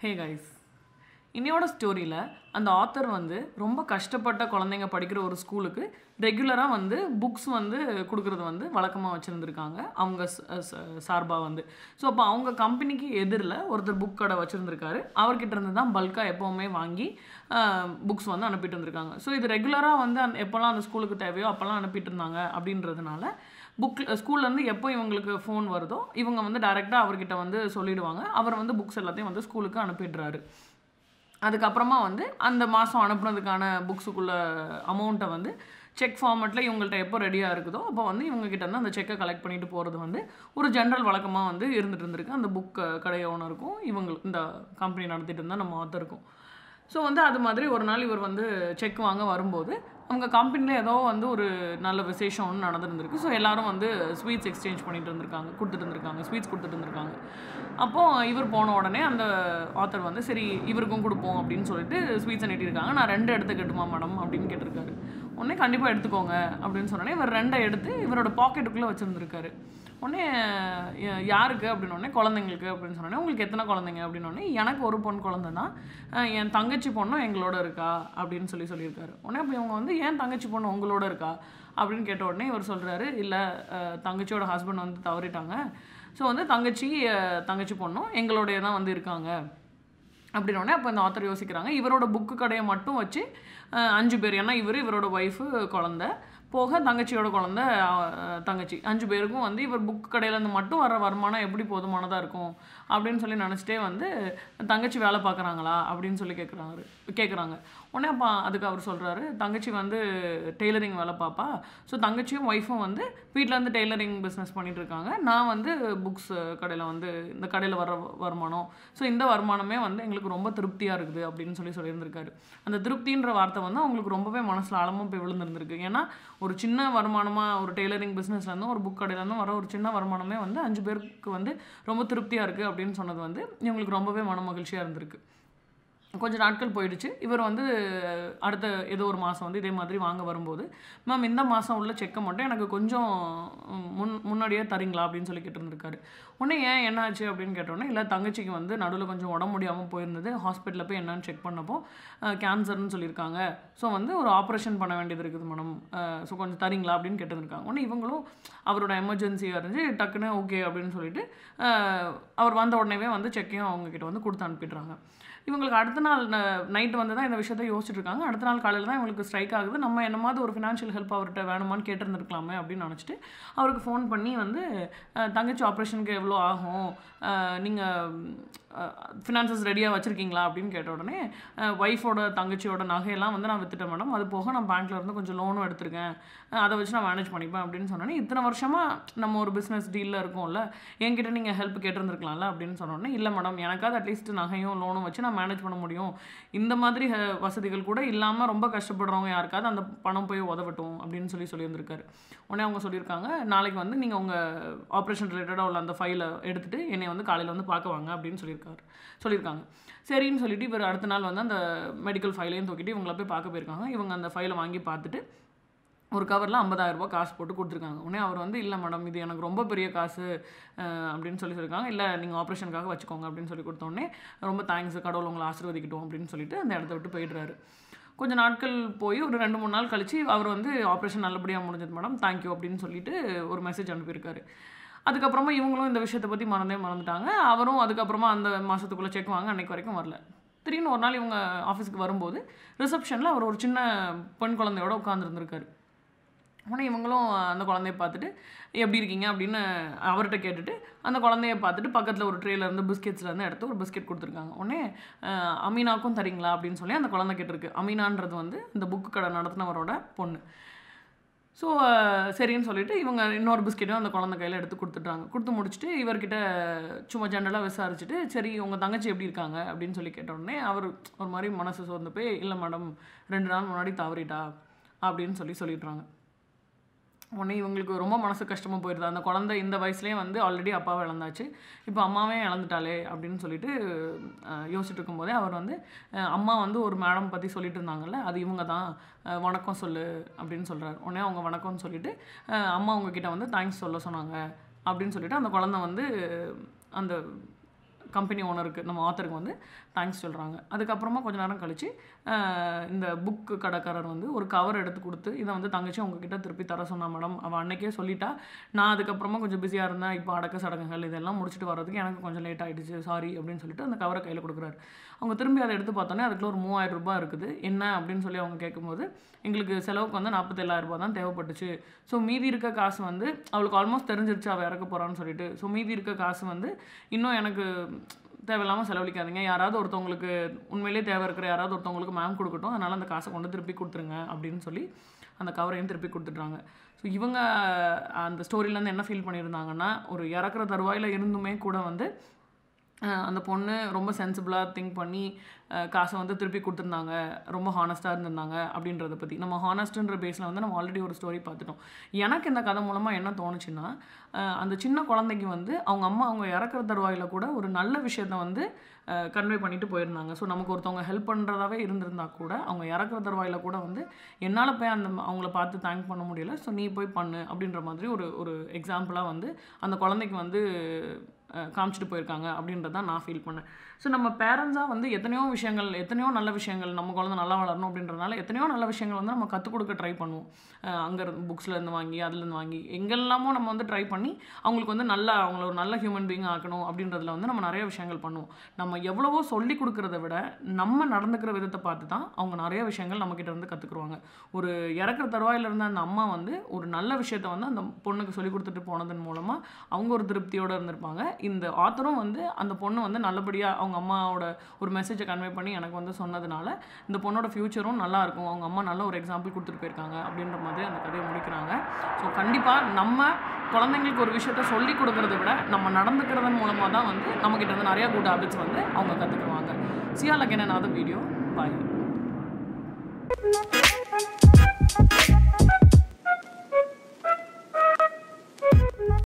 hey guys இன்னையோட ஸ்டோரியில் அந்த ஆத்தர் வந்து ரொம்ப கஷ்டப்பட்ட குழந்தைங்க படிக்கிற ஒரு ஸ்கூலுக்கு ரெகுலராக வந்து புக்ஸ் வந்து கொடுக்குறது வந்து வழக்கமாக வச்சுருந்துருக்காங்க அவங்க சார்பாக வந்து ஸோ அப்போ அவங்க கம்பெனிக்கு எதிரில் ஒருத்தர் புக் கடை வச்சுருந்துருக்காரு அவர்கிட்ட இருந்து தான் பல்காக எப்போவுமே வாங்கி புக்ஸ் வந்து அனுப்பிட்டு இருந்திருக்காங்க ஸோ இது ரெகுலராக வந்து அந்த எப்போல்லாம் அந்த ஸ்கூலுக்கு தேவையோ அப்போல்லாம் அனுப்பிட்டு இருந்தாங்க அப்படின்றதுனால புக் ஸ்கூல்லேருந்து எப்போ இவங்களுக்கு ஃபோன் வருதோ இவங்க வந்து டைரெக்டாக அவர்கிட்ட வந்து சொல்லிடுவாங்க அவர் வந்து புக்ஸ் எல்லாத்தையும் வந்து ஸ்கூலுக்கு அனுப்பிடுறாரு அதுக்கப்புறமா வந்து அந்த மாதம் அனுப்புனதுக்கான புக்ஸுக்குள்ள அமௌண்ட்டை வந்து செக் ஃபார்மெட்டில் இவங்கள்ட்ட எப்போ ரெடியாக இருக்குதோ அப்போ வந்து இவங்ககிட்ட இருந்து அந்த செக்கை கலெக்ட் பண்ணிட்டு போகிறது வந்து ஒரு ஜென்ரல் வழக்கமாக வந்து இருந்துட்டு இருந்திருக்கு அந்த புக் கடை ஓனருக்கும் இவங்க இந்த கம்பெனி நடத்திட்டு இருந்தால் நம்ம ஆத்தருக்கும் ஸோ வந்து அது மாதிரி ஒரு நாள் இவர் வந்து செக் வாங்க வரும்போது அவங்க கம்பெனியில் ஏதோ வந்து ஒரு நல்ல விசேஷம் ஒன்று நடந்துருந்துருக்கு ஸோ எல்லாரும் வந்து ஸ்வீட்ஸ் எக்ஸ்சேஞ்ச் பண்ணிட்டு இருந்திருக்காங்க கொடுத்துட்டு இருந்திருக்காங்க ஸ்வீட்ஸ் கொடுத்துட்டு இருந்திருக்காங்க அப்போது இவர் போன உடனே அந்த ஆத்தர் வந்து சரி இவருக்கும் கொடுப்போம் அப்படின்னு சொல்லிட்டு ஸ்வீட்ஸை நீட்டியிருக்காங்க நான் ரெண்டு எடுத்துக்கட்டுமா மேடம் அப்படின்னு கேட்டிருக்காரு உடனே கண்டிப்பாக எடுத்துக்கோங்க அப்படின்னு சொன்னோடனே இவர் ரெண்டை எடுத்து இவரோட பாக்கெட்டுக்குள்ளே வச்சுருந்துருக்காரு உடனே யா- யாருக்கு அப்படின்னு உடனே குழந்தைங்களுக்கு அப்படின்னு சொன்னோடனே உங்களுக்கு எத்தனை குழந்தைங்க அப்படின்னு உடனே எனக்கு ஒரு பொன் குழந்தை தான் அஹ் என் தங்கச்சி பொண்ணும் எங்களோட இருக்கா அப்படின்னு சொல்லி சொல்லியிருக்காரு உடனே அப்போ இவங்க வந்து ஏன் தங்கச்சி பொண்ணு உங்களோட இருக்கா அப்படின்னு கேட்ட உடனே இவர் சொல்கிறாரு இல்லை தங்கச்சியோட ஹஸ்பண்ட் வந்து தவறிட்டாங்க ஸோ வந்து தங்கச்சி அஹ், தங்கச்சி பொண்ணும் எங்களோடைய தான் வந்து இருக்காங்க அப்படின்னோடனே அப்போ இந்த ஆத்தர் யோசிக்கிறாங்க இவரோட புக்கு கடையை மட்டும் வச்சு அஹ், அஞ்சு பேர் ஏன்னா இவர் இவரோட ஒய்ஃபு குழந்த போக தங்கச்சியோட குழந்த அஹ், தங்கச்சி அஞ்சு பேருக்கும் வந்து இவர் புக் கடையிலேருந்து மட்டும் வர வருமானம் எப்படி போதுமானதாக இருக்கும் அப்படின்னு சொல்லி நினச்சிட்டே வந்து தங்கச்சி வேலை பார்க்குறாங்களா அப்படின்னு சொல்லி கேட்குறாரு கேட்குறாங்க உடனே அப்போ அதுக்கு அவர் சொல்கிறாரு தங்கச்சி வந்து டெய்லரிங் வேலை பார்ப்பா ஸோ தங்கச்சியும் ஒய்ஃபும் வந்து வீட்டில் இருந்து டெய்லரிங் பிஸ்னஸ் பண்ணிட்டு இருக்காங்க நான் வந்து புக்ஸ் கடையில் வந்து இந்த கடையில் வர வருமானம் ஸோ இந்த வருமானமே வந்து எங்களுக்கு ரொம்ப திருப்தியாக இருக்குது அப்படின்னு சொல்லி சொல்லியிருந்திருக்காரு அந்த திருப்தின்ற வார்த்தை வந்து அவங்களுக்கு ரொம்பவே மனசில் ஆழமாக போய் விழுந்திருந்திருக்கு ஏன்னா ஒரு சின்ன வருமானமாக ஒரு டெய்லரிங் பிஸ்னஸ்லேருந்தும் ஒரு புக் கடையிலேருந்தும் வர ஒரு சின்ன வருமானமே வந்து அஞ்சு பேருக்கு வந்து ரொம்ப திருப்தியாக இருக்குது அப்படின்னு சொன்னது வந்து இவங்களுக்கு ரொம்பவே மன மகிழ்ச்சியாக இருந்திருக்கு கொஞ்சம் நாட்கள் போயிடுச்சு இவர் வந்து அடுத்த ஏதோ ஒரு மாதம் வந்து இதே மாதிரி வாங்க வரும்போது மேம் இந்த மாதம் உள்ள செக்கை மட்டும் எனக்கு கொஞ்சம் முன் முன்னாடியே தரீங்களா அப்படின்னு சொல்லி கேட்டிருந்திருக்காரு உடனே ஏன் என்னாச்சு அப்படின்னு கேட்டோன்னே இல்லை தங்கச்சிக்கு வந்து நடுவில் கொஞ்சம் உடம்பு முடியாமல் போயிருந்தது ஹாஸ்பிட்டலில் போய் என்னன்னு செக் பண்ணப்போ கேன்சர்னு சொல்லியிருக்காங்க ஸோ வந்து ஒரு ஆப்ரேஷன் பண்ண வேண்டியது இருக்குது மேடம் ஸோ கொஞ்சம் தரீங்களா அப்படின்னு கேட்டிருந்திருக்காங்க உடனே இவங்களும் அவரோட எமர்ஜென்சியாக இருந்துச்சு டக்குன்னு ஓகே அப்படின்னு சொல்லிட்டு அஹ், அவர் வந்த உடனேவே வந்து செக்கையும் அவங்கக்கிட்ட வந்து கொடுத்து அனுப்பிடுறாங்க இவங்களுக்கு அடுத்த நாள் நைட்டு வந்து தான் இந்த விஷயத்த யோசிச்சுட்டு இருக்காங்க அடுத்த நாள் காலையில் தான் இவங்களுக்கு ஸ்ட்ரைக் ஆகுது நம்ம என்னமாவது ஒரு ஃபினான்ஷியல் ஹெல்ப் அவர்கிட்ட வேணுமான்னு கேட்டிருந்துருக்கலாமே அப்படின்னு நினச்சிட்டு அவருக்கு ஃபோன் பண்ணி வந்து அஹ், தங்கச்சி ஆப்ரேஷனுக்கு எவ்வளோ ஆகும் நீங்கள் ஃபினான்சஸ் ரெடியாக வச்சுருக்கீங்களா அப்படின்னு கேட்ட உடனே ஒய்ஃபோட தங்கச்சியோட நகையெல்லாம் வந்து நான் வித்துட்டேன் மேடம் அது போக நான் பேங்க்ல இருந்து கொஞ்சம் லோனும் எடுத்திருக்கேன் அஹ், அதை வச்சு நான் மேனேஜ் பண்ணிப்பேன் அப்படின்னு சொன்னோன்னே இத்தனை வருஷமாக நம்ம ஒரு பிஸ்னஸ் டீலில் இருக்கோம்ல என்கிட்ட நீங்கள் ஹெல்ப் கேட்டிருந்துருக்கலாம்ல அப்படின்னு சொன்னோன்னே இல்லை மேடம் எனக்காவது அட்லீஸ்ட் நகையும் லோனும் வச்சு நான் மேனேஜ் பண்ண முடியும் இந்த மாதிரி அஹ், வசதிகள் கூட இல்லாமல் ரொம்ப கஷ்டப்படுறவங்க யாருக்காவது அந்த பணம் போய் உதவட்டும் அப்படின்னு சொல்லி சொல்லியிருந்திருக்காரு உடனே அவங்க சொல்லியிருக்காங்க நாளைக்கு வந்து நீங்கள் உங்கள் ஆப்ரேஷன் ரிலேட்டடாக உள்ள அந்த ஃபைலை எடுத்துகிட்டு என்னை வந்து காலையில் வந்து பார்க்க வாங்க அப்படின்னு சொல்லியிருக்காரு சொல்லியிருக்காங்க சரின்னு சொல்லிட்டு இவர் அடுத்த நாள் வந்து அந்த மெடிக்கல் ஃபைலையும் தூக்கிட்டு இவங்கள போய் பார்க்க போயிருக்காங்க இவங்க அந்த ஃபைலை வாங்கி பார்த்துட்டு ஒரு கவரில் ஐம்பதாயிரம் ரூபாய் காசு போட்டு கொடுத்துருக்காங்க உடனே அவர் வந்து இல்லை மேடம் இது எனக்கு ரொம்ப பெரிய காசு அஹ், அப்படின்னு சொல்லி சொல்லியிருக்காங்க இல்லை நீங்கள் ஆப்ரேஷனுக்காக வச்சுக்கோங்க அப்படின்னு சொல்லி கொடுத்தோடனே ரொம்ப தேங்க்ஸ் கடவுள் உங்களை ஆசீர்வதிக்கட்டும் அப்படின்னு சொல்லிட்டு அந்த இடத்த விட்டு போயிடுறாரு கொஞ்சம் நாட்கள் போய் ஒரு ரெண்டு மூணு நாள் கழிச்சு அவர் வந்து ஆப்ரேஷன் நல்லபடியாக முடிஞ்சது மேடம் தேங்க்யூ அப்படின்னு சொல்லிட்டு ஒரு மெசேஜ் அனுப்பியிருக்காரு அதுக்கப்புறமா இவங்களும் இந்த விஷயத்தை பற்றி மறந்தே மறந்துட்டாங்க அவரும் அதுக்கப்புறமா அந்த மாதத்துக்குள்ளே செக் வாங்க அன்னைக்கு வரைக்கும் வரல திடீர்னு ஒரு நாள் இவங்க ஆஃபீஸ்க்கு வரும்போது ரிசப்ஷனில் அவர் ஒரு சின்ன பெண் குழந்தையோட உட்காந்துருந்துருக்காரு உடனே இவங்களும் அந்த குழந்தைய பார்த்துட்டு எப்படி இருக்கீங்க அப்படின்னு அவர்கிட்ட கேட்டுட்டு அந்த குழந்தைய பார்த்துட்டு பக்கத்தில் ஒரு ட்ரேல இருந்து பிஸ்கெட்ஸ்ல இருந்து எடுத்து ஒரு பிஸ்கெட் கொடுத்துருக்காங்க உடனே அஹ், அமீனாக்கும் தரீங்களா அப்படின்னு சொல்லி அந்த குழந்தை கேட்டிருக்கு அமீனான்றது வந்து இந்த புக்கு கடை நடத்தினவரோட பொண்ணு ஸோ சரின்னு சொல்லிட்டு இவங்க இன்னொரு பிஸ்கெட்டும் அந்த குழந்தை கையில் எடுத்து கொடுத்துட்டாங்க கொடுத்து முடிச்சுட்டு இவர்கிட்ட சும்மா ஜென்ரலாக விசாரிச்சுட்டு சரி உங்கள் தங்கச்சி எப்படி இருக்காங்க அப்படின்னு சொல்லி கேட்ட உடனே அவர் ஒரு மாதிரி மனசு சோர்ந்து போய் இல்லை மேடம் ரெண்டு நாள் முன்னாடி தவறிட்டா அப்படின்னு சொல்லி சொல்லிடுறாங்க உடனே இவங்களுக்கு ரொம்ப மனசு கஷ்டமாக போயிடுது அந்த குழந்தை இந்த வயசுலேயே வந்து ஆல்ரெடி அப்பாவை இழந்தாச்சு இப்போ அம்மாவே இழந்துட்டாளே அப்படின்னு சொல்லிட்டு அஹ், யோசிச்சுட்டு இருக்கும்போதே அவர் வந்து அஹ், அம்மா வந்து ஒரு மேடம் பற்றி சொல்லிட்டு இருந்தாங்கல்ல அது இவங்க தான் அஹ், வணக்கம் சொல்லு அப்படின்னு சொல்கிறார் உடனே அவங்க வணக்கம்னு சொல்லிட்டு அஹ், அம்மா உங்ககிட்ட வந்து தேங்க்ஸ் சொல்ல சொன்னாங்க அப்படின்னு சொல்லிட்டு அந்த குழந்தை வந்து அந்த கம்பெனி ஓனருக்கு நம்ம ஆத்தருக்கு வந்து தேங்க்ஸ் சொல்கிறாங்க அதுக்கப்புறமா கொஞ்ச நேரம் கழிச்சு ஆஹ் இந்த புக்கு கடைக்காரர் வந்து ஒரு கவர் எடுத்து கொடுத்து இதை வந்து தங்கச்சி உங்ககிட்ட திருப்பி தர சொன்னா மேடம் அவள் அன்னைக்கே சொல்லிட்டா நான் அதுக்கப்புறமா கொஞ்சம் பிஸியாக இருந்தேன் இப்போ அடக்க சடங்குகள் இதெல்லாம் முடிச்சுட்டு வர்றதுக்கு எனக்கு கொஞ்சம் லேட் ஆயிடுச்சு சாரி அப்படின்னு சொல்லிட்டு அந்த கவரை கையில் கொடுக்குறாரு அவங்க திரும்பி அதை எடுத்து பார்த்தோன்னே அதுக்குள்ள ஒரு மூவாயிரம் ரூபாய் இருக்குது என்ன அப்படின்னு சொல்லி அவங்க கேட்கும்போது எங்களுக்கு செலவுக்கு வந்து நாற்பத்தேழாயிரம் ரூபாய் தான் தேவைப்பட்டுச்சு ஸோ மீதி இருக்க காசு வந்து அவளுக்கு ஆல்மோஸ்ட் தெரிஞ்சிருச்சு அவள் இறக்க போகிறான்னு சொல்லிட்டு ஸோ மீதி இருக்க காசு வந்து இன்னும் எனக்கு தேவையில்லாமல் செலவழிக்காதீங்க யாராவது ஒருத்தவங்களுக்கு உண்மையிலேயே தேவை இருக்கிற யாராவது ஒருத்தவங்களுக்கு மேம் கொடுக்கட்டும் அதனால் அந்த காசை கொண்டு திருப்பி கொடுத்துருங்க அப்படின்னு சொல்லி அந்த கவரையும் திருப்பி கொடுத்துட்றாங்க ஸோ இவங்க அந்த ஸ்டோரியிலேருந்து என்ன ஃபீல் பண்ணியிருந்தாங்கன்னா ஒரு இறக்குற தருவாயில் இருந்துமே கூட வந்து அஹ் அந்த பொண்ணு ரொம்ப சென்சிபிளாக திங்க் பண்ணி அஹ் காசை வந்து திருப்பி கொடுத்துருந்தாங்க ரொம்ப ஹானஸ்ட்டாக இருந்திருந்தாங்க அப்படின்றத பற்றி நம்ம ஹானஸ்ட்டுன்ற பேஸில் வந்து நம்ம ஆல்ரெடி ஒரு ஸ்டோரி பார்த்துட்டோம் எனக்கு இந்த கதை மூலமாக என்ன தோணுச்சுன்னா அஹ் அந்த சின்ன குழந்தைக்கு வந்து அவங்க அம்மா அவங்க இறக்குற தருவாயில் கூட ஒரு நல்ல விஷயத்த வந்து கன்வே பண்ணிட்டு போயிருந்தாங்க ஸோ நமக்கு ஒருத்தவங்க ஹெல்ப் பண்ணுறதாவே இருந்திருந்தா கூட அவங்க இறக்குற தருவாயில் கூட வந்து என்னால் போய் அந்த அவங்கள பார்த்து தேங்க் பண்ண முடியல ஸோ நீ போய் பண்ணு அப்படின்ற மாதிரி ஒரு ஒரு எக்ஸாம்பிளாக வந்து அந்த குழந்தைக்கு வந்து அஹ், காமிச்சிட்டு போயிருக்காங்க அப்படின்றத நான் ஃபீல் பண்ணேன் ஸோ நம்ம பேரண்ட்ஸாக வந்து எத்தனையோ விஷயங்கள் எத்தனையோ நல்ல விஷயங்கள் நம்ம குழந்தை நல்லா வளரணும் அப்படின்றதுனால எத்தனையோ நல்ல விஷயங்கள் வந்து நம்ம கற்றுக் கொடுக்க ட்ரை பண்ணுவோம் அங்கே இருந்து புக்ஸில் இருந்து வாங்கி அதுலேருந்து வாங்கி எங்கெல்லாமோ நம்ம வந்து ட்ரை பண்ணி அவங்களுக்கு வந்து நல்ல அவங்கள ஒரு நல்ல ஹியூமன் பீயிங் ஆக்கணும் அப்படின்றதுல வந்து நம்ம நிறைய விஷயங்கள் பண்ணுவோம் நம்ம எவ்வளவோ சொல்லி கொடுக்கறத விட நம்ம நடந்துக்கிற விதத்தை பார்த்து தான் அவங்க நிறைய விஷயங்கள் நம்மக்கிட்ட இருந்து கற்றுக்குருவாங்க ஒரு இறக்குற தருவாயில் இருந்த அந்த அம்மா வந்து ஒரு நல்ல விஷயத்த வந்து அந்த பொண்ணுக்கு சொல்லி கொடுத்துட்டு போனதன் மூலமாக அவங்க ஒரு திருப்தியோடு இருந்திருப்பாங்க இந்த ஆத்தரும் வந்து அந்த பொண்ணு வந்து நல்லபடியாக அவங்க அம்மாவோட ஒரு மெசேஜை கன்வே பண்ணி எனக்கு வந்து சொன்னதுனால இந்த பொண்ணோட ஃப்யூச்சரும் நல்லா இருக்கும் அவங்க அம்மா நல்ல ஒரு எக்ஸாம்பிள் கொடுத்துட்டு போயிருக்காங்க அப்படின்ற மாதிரி அந்த கதையை முடிக்கிறாங்க ஸோ கண்டிப்பாக நம்ம குழந்தைங்களுக்கு ஒரு விஷயத்த சொல்லி கொடுக்கறத விட நம்ம நடந்துக்கிறதன் மூலமாக தான் வந்து நம்மக்கிட்ட இருந்து நிறைய குட் ஹேபிட்ஸ் வந்து அவங்க கற்றுக்குவாங்க சியாலக் என்ன வீடியோ பாய்